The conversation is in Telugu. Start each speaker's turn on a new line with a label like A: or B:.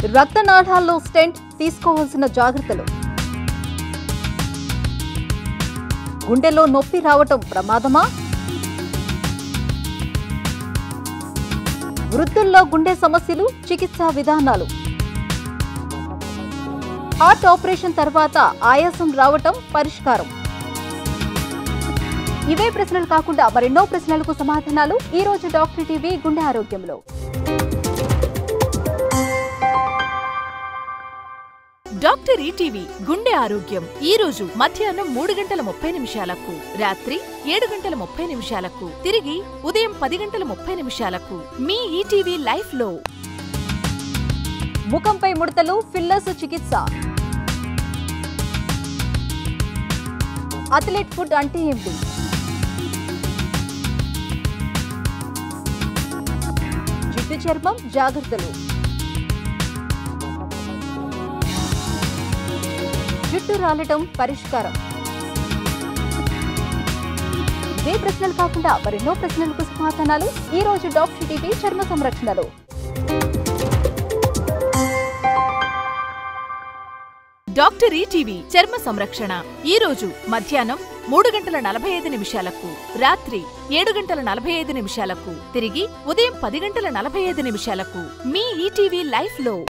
A: రక్తనాళాల్లో స్టెంట్ తీసుకోవాల్సిన జాగ్రత్తలు గుండెలో నొప్పి రావటం ప్రమాదమా వృద్ధుల్లో గుండె సమస్యలు చికిత్సా విధానాలు హార్ట్ ఆపరేషన్ తర్వాత ఆయాసం రావటం పరిష్కారం ఇవే ప్రశ్నలు కాకుండా మరెన్నో ప్రశ్నలకు సమాధానాలు ఈ రోజు డాక్టర్ టీవీ గుండె ఆరోగ్యంలో
B: డాక్టర్ ఈటీవీ గుండె ఆరోగ్యం ఈ రోజు మధ్యాహ్నం మూడు గంటల ముప్పై నిమిషాలకు రాత్రి ఏడు గంటల ముప్పై నిమిషాలకు తిరిగి ఉదయం పది గంటల ముప్పై నిమిషాలకు మీ ఈటీవీ లైఫ్ లో
A: ముఖంపై ముడతలు ఫిల్లర్స్ చికిత్స అథ్లెట్ ఫుడ్ అంటే ఏమిటి జిడ్డు చర్మం జాగ్రత్తలు జుట్టు రాలటం పరిష్కారం ఇవే ప్రశ్నలు కాకుండా మరెన్నో ప్రశ్నలకు సమాధానాలు ఈ రోజు డాక్టర్ టీవీ చర్మ సంరక్షణలో
B: డాక్టర్ ఈటీవీ చర్మ సంరక్షణ ఈ రోజు మధ్యాహ్నం మూడు గంటల నలభై ఐదు నిమిషాలకు రాత్రి ఏడు గంటల నలభై ఐదు నిమిషాలకు తిరిగి ఉదయం పది గంటల నలభై ఐదు నిమిషాలకు మీ ఈటీవీ లైఫ్ లో